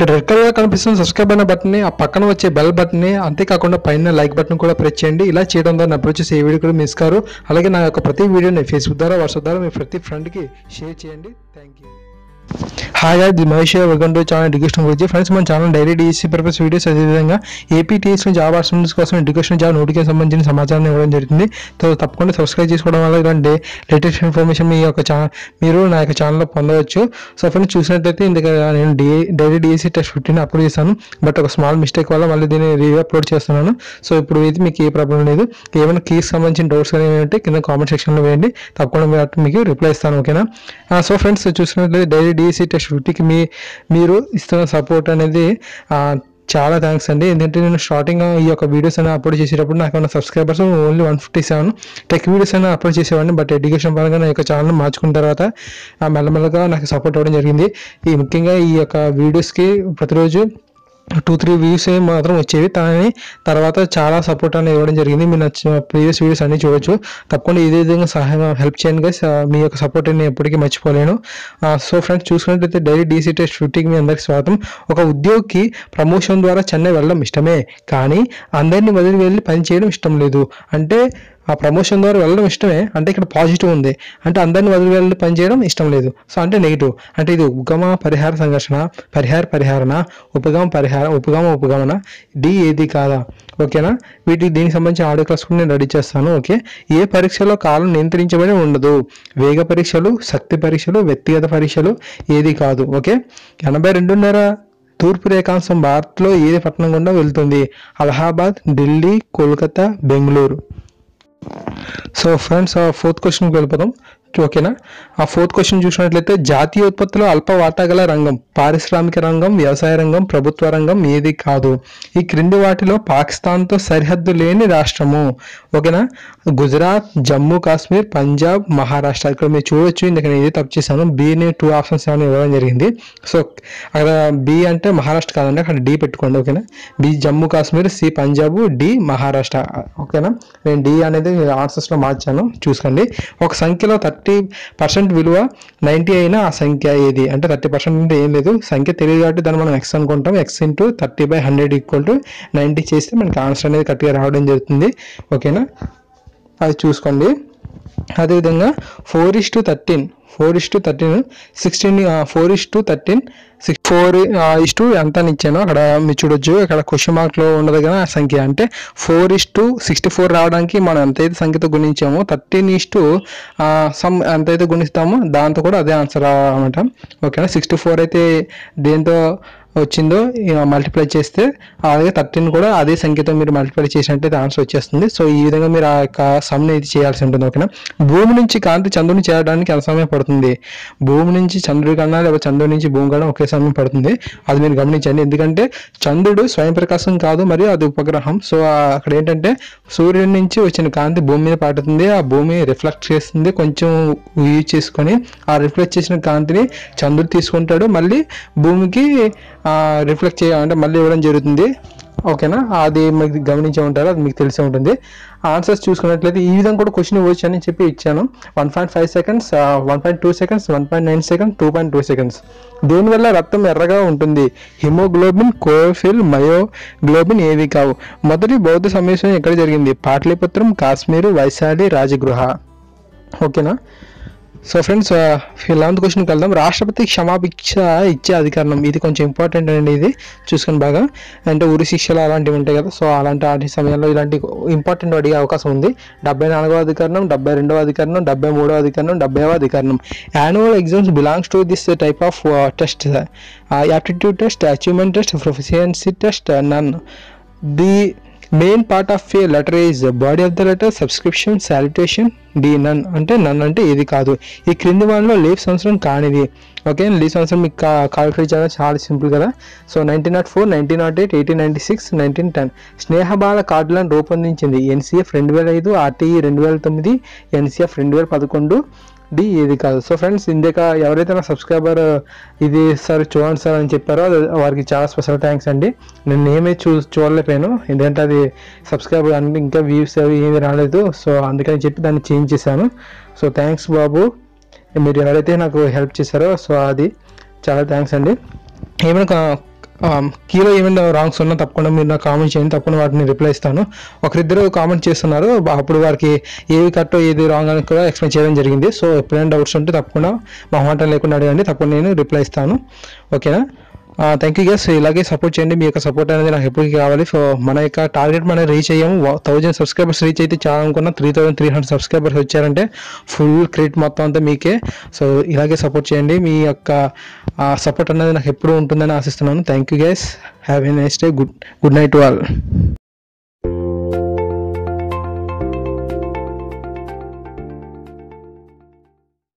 ఇక్కడ red colour కనిపిస్తున్న subscribe అయిన బటన్ని ఆ పక్కన వచ్చే బెల్ బటన్ని అంతేకాకుండా పైన లైక్ బటన్ కూడా ప్రెస్ చేయండి ఇలా చేయడం ద్వారా నా అప్రోచ్ చేసే ఏ వీడియో కూడా మిస్ కారు అలాగే నా యొక్క ప్రతి వీడియోని ఫేస్బుక్ ద్వారా వాట్సాప్ ద్వారా మీ ప్రతి ఫ్రెండ్కి షేర్ చేయండి thank you hi the Mahesh welcome to channel education గురించి ఫ్రెండ్స్ మన channel daily DSC purpose videos అదేవిధంగా ఏపీ టీఎస్ జాబ్ ఆప్షన్స్ కోసం ఎడ్యుకేషన్ జాబ్ నోటిఫికేషన్ సంబంధించిన సమాచారం ఇవ్వడం జరుగుతుంది సో తప్పకుండా సబ్స్క్రైబ్ చేసుకోవడం వల్ల ఇలాంటి లేటెస్ట్ ఇన్ఫర్మేషన్ మీ యొక్క ఛానల్ మీరు నా యొక్క ఛానల్లో పొందవచ్చు సో ఫ్రెండ్స్ చూసినట్టయితే ఇందుకు నేను the daily DSC test fifteen upload చేశాను బట్ ఒక స్మాల్ మిస్టేక్ వల్ల మళ్ళీ దీన్ని రీ అప్లోడ్ చేస్తున్నాను సో ఇప్పుడు అయితే మీకు ఏ ప్రాబ్లం లేదు ఏమైనా కీస్ సంబంధించిన డౌట్స్ కానీ ఏమంటే కింద కామెంట్ సెక్షన్లో వేయండి తప్పకుండా మీరు మీకు రిప్లై ఇస్తాను ఓకేనా సో ఫ్రెండ్స్ చూసినట్లయితే డైలీ డిఎస్సీ టెస్ట్ ఫిఫ్టీకి మీ మీరు ఇస్తున్న సపోర్ట్ అనేది ఆ, చాలా థ్యాంక్స్ అండి ఎందుకంటే నేను స్టార్టింగ్ ఈ యొక్క వీడియోస్ అయినా అప్లోడ్ చేసేటప్పుడు నాకు ఉన్న subscribers only one fifty seven tech videos అయినా అప్లోడ్ చేసేవాడిని బట్ ఎడ్యుకేషన్ పరంగా నా యొక్క ఛానల్ మార్చుకున్న తర్వాత ఆ, మెల్లమెల్లగా నాకు సపోర్ట్ అవ్వడం జరిగింది ఈ ముఖ్యంగా ఈ యొక్క వీడియోస్కి ప్రతిరోజు టూ త్రీ వ్యూస్ మాత్రం వచ్చేవి కానీ తర్వాత చాలా సపోర్ట్ అనేది ఇవ్వడం జరిగింది మీరు నచ్చిన ప్రీవియస్ వీడియోస్ అన్ని చూడొచ్చు తప్పకుండా ఇదే విధంగా సహాయం హెల్ప్ చేయండి గైస్ మీ యొక్క సపోర్ట్ నేను ఎప్పటికీ మర్చిపోలేను సో ఫ్రెండ్స్ చూసుకున్నట్లయితే డైలీ డీసీ టెస్ట్ ఫిఫ్టీకి మీ అందరికి స్వాగతం ఒక ఉద్యోగికి ప్రమోషన్ ద్వారా చెన్నై వెళ్ళడం ఇష్టమే కానీ అందరినీ వదిలి వెళ్ళి పని చేయడం ఇష్టం లేదు అంటే ఆ ప్రమోషన్ ద్వారా వెళ్ళడం ఇష్టమే అంటే ఇక్కడ పాజిటివ్ ఉంది అంటే అందరిని వదిలి వెళ్ళి పని చేయడం ఇష్టం లేదు సో అంటే నెగిటివ్ అంటే ఇది ఉపగమ పరిహార సంఘర్షణ పరిహార పరిహారణ ఉపగమ పరిహార ఉపగమ ఉపగమన డి ఏది కాదా ఓకేనా వీటికి దీనికి సంబంధించి ఆడియో క్లాస్ కూడా నేను రెడీ చేస్తాను ఓకే ఏ పరీక్షలో కాలం నియంత్రించబడి ఉండదు వేగ పరీక్షలు శక్తి పరీక్షలు వ్యక్తిగత పరీక్షలు ఏది కాదు ఓకే ఎనభై రెండున్నర తూర్పు రేఖాంశం భారత్లో ఏది పట్టణం గుండా వెళ్తుంది అలహాబాద్ ఢిల్లీ కోల్కతా బెంగళూరు సో ఫ్రెండ్స్ ఆ ఫోర్త్ క్వశ్చన్కి వెళ్ళిపోదాం ఓకేనా ఆ ఫోర్త్ క్వశ్చన్ చూసినట్లయితే జాతీయ ఉత్పత్తిలో అల్ప వాటా గల రంగం పారిశ్రామిక రంగం వ్యవసాయ రంగం ప్రభుత్వ రంగం ఏది కాదు ఈ క్రింది వాటిలో పాకిస్తాన్తో సరిహద్దు లేని రాష్ట్రము ఓకేనా గుజరాత్ జమ్మూ కాశ్మీర్ పంజాబ్ మహారాష్ట్ర ఇక్కడ మీరు చూడొచ్చు ఇందుకు నేను ఇది తప్పు చేశాను బిని టూ ఆప్షన్స్ ఏమైనా ఇవ్వడం జరిగింది సో అక్కడ బి అంటే మహారాష్ట్ర కాదండి అక్కడ డి పెట్టుకోండి ఓకేనా B Jammu Kashmir C Punjab D Maharashtra ఓకేనా నేను డి అనేది ఆన్సర్స్లో మార్చాను చూసుకోండి ఒక సంఖ్యలో థర్టీ పర్సెంట్ విలువ నైంటీ అయినా ఆ సంఖ్య ఏది అంటే థర్టీ పర్సెంట్ అంటే ఏం లేదు సంఖ్య తెలియదు కాబట్టి దాన్ని మనం ఎక్స్ అనుకుంటాం X into thirty by hundred equal to ninety చేస్తే మనకి ఆన్సర్ అనేది కరెక్ట్గా రావడం జరుగుతుంది ఓకేనా అది చూసుకోండి అదేవిధంగా four is to thirteen four is to thirteen sixteen four is to thirteen six four is to ఎంత అని ఇచ్చాను అక్కడ మీరు చూడొచ్చు ఇక్కడ క్వశ్చన్ మార్క్లో ఉండదు కదా ఆ సంఖ్య అంటే four is to sixty four రావడానికి మనం ఎంతైతే సంఖ్యతో గుణించామో థర్టీన్ ఇస్ టు సమ్ ఎంతైతే గుణిస్తామో దాంతో కూడా అదే ఆన్సర్ రావాలన్నమాట ఓకేనా సిక్స్టీ ఫోర్ అయితే దేంతో వచ్చిందో మల్టిప్లై చేస్తే అలాగే థర్టీన్ కూడా అదే సంఖ్యతో మీరు మల్టిప్లై చేసినట్టయితే ఆన్సర్ వచ్చేస్తుంది సో ఈ విధంగా మీరు ఆ యొక్క సమ్ని ఇది చేయాల్సి ఉంటుంది ఓకేనా భూమి నుంచి కాంతి చంద్రుని చేరడానికి ఎంత సమయం పడుతుంది భూమి నుంచి చంద్రుడి కన్నా లేదా చంద్రుడి నుంచి భూమి కన్నా ఒకే సమయం పడుతుంది అది మీరు గమనించండి ఎందుకంటే చంద్రుడు స్వయం ప్రకాశం కాదు మరియు అది ఉపగ్రహం సో ఆ అక్కడ ఏంటంటే సూర్యుడి నుంచి వచ్చిన కాంతి భూమి మీద పడుతుంది ఆ భూమి రిఫ్లెక్ట్ చేస్తుంది కొంచెం యూజ్ చేసుకొని ఆ రిఫ్లెక్ట్ చేసిన కాంతిని చంద్రుడు తీసుకుంటాడు మళ్ళీ భూమికి రిఫ్లెక్ట్ చేయాలంటే మళ్ళీ ఇవ్వడం జరుగుతుంది ఓకేనా అది మీకు గమనించే ఉంటారు అది మీకు తెలిసే ఉంటుంది ఆన్సర్స్ చూసుకున్నట్లయితే ఈ విధంగా కూడా క్వశ్చన్ ఇవ్వచ్చు అని చెప్పి ఇచ్చాను one point five seconds one point two seconds one point nine seconds two point two seconds దేనివల్ల రక్తం ఎర్రగా ఉంటుంది హిమోగ్లోబిన్ కోఫిల్ మయోగ్లోబిన్ ఏవి కావు మొదటి బౌద్ధ సమావేశం ఎక్కడ జరిగింది పాటలీపుత్రం కాశ్మీర్ వైశాలి రాజగృహ ఓకేనా సో ఫ్రెండ్స్ లెవెంత్ క్వశ్చన్కి వెళ్దాం రాష్ట్రపతి క్షమాభిక్ష ఇచ్చే అధికారం ఇది కొంచెం ఇంపార్టెంట్ అండి ఇది చూసుకొని బాగా అంటే ఉరి శిక్షలు అలాంటివి ఉంటాయి కదా సో అలాంటి వాటి సమయంలో ఇలాంటి ఇంపార్టెంట్ అడిగే అవకాశం ఉంది డెబ్బై నాలుగవ అధికరణం డెబ్బై రెండవ అధికరణం డెబ్బై మూడవ అధికరణం డెబ్బైవ అధికరణం annual exams belongs to this type of test aptitude test achievement test proficiency test none the main part of a letter is body of the letter subscription salutation D none అంటే నన్ అంటే ఏది కాదు ఈ క్రింది వాళ్ళలో leave సంవత్సరం కానిది okay leave సంవత్సరం మీకు కాల్కులేట్ చేయడం చాలా సింపుల్ కదా so nineteen not four nineteen not eight eighteen ninety six nineteen ten స్నేహబాల కార్డులను రూపొందించింది ఎన్సీఎఫ్ రెండు వేల ఐదు ఆర్టీఈ రెండు వేల తొమ్మిది ఎన్సీఎఫ్ రెండు వేల పదకొండు డి ఏది కాదు సో ఫ్రెండ్స్ ఇందాక ఎవరైతే నా సబ్స్క్రైబర్ ఇది సార్ చూడండి సార్ అని చెప్పారో అది వారికి చాలా స్పెషల్ థ్యాంక్స్ అండి నేను నేమే చూ చూడలేకపోయాను ఎందుకంటే అది సబ్స్క్రైబర్ అంటే ఇంకా వ్యూస్ అవి ఏమీ రాలేదు సో అందుకని చెప్పి దాన్ని చేంజ్ చేశాను సో థ్యాంక్స్ బాబు మీరు ఎవరైతే నాకు హెల్ప్ చేశారో సో అది చాలా థ్యాంక్స్ అండి ఏమైనా కీలో ఏమైనా రాంగ్స్ ఉన్నా తప్పకుండా మీరు నాకు కామెంట్ చేయండి తప్పకుండా వాటిని రిప్లై ఇస్తాను ఒకరిద్దరు కామెంట్ చేస్తున్నారు అప్పుడు వారికి ఏది కరెక్ట్ ఏది రాంగ్ అని కూడా ఎక్స్ప్లెయిన్ చేయడం జరిగింది సో ఎప్పుడైనా డౌట్స్ ఉంటే తప్పకుండా మొహమాటం లేకుండా అడగండి తప్పకుండా నేను రిప్లై ఇస్తాను ఓకేనా థ్యాంక్ యూ గెస్ ఇలాగే సపోర్ట్ చేయండి మీ యొక్క సపోర్ట్ అనేది నాకు ఎప్పటికీ కావాలి సో మన యొక్క టార్గెట్ మనం రీచ్ అయ్యాము థౌజండ్ సబ్స్క్రైబర్స్ రీచ్ అయితే చాలా అనుకున్నా three thousand three hundred subscribers వచ్చారంటే ఫుల్ క్రెడిట్ మొత్తం అంతా మీకే సో ఇలాగే సపోర్ట్ చేయండి మీ యొక్క సపోర్ట్ అనేది నాకు ఎప్పుడూ ఉంటుందని ఆశిస్తున్నాను thank you guys have a nice day good good night to all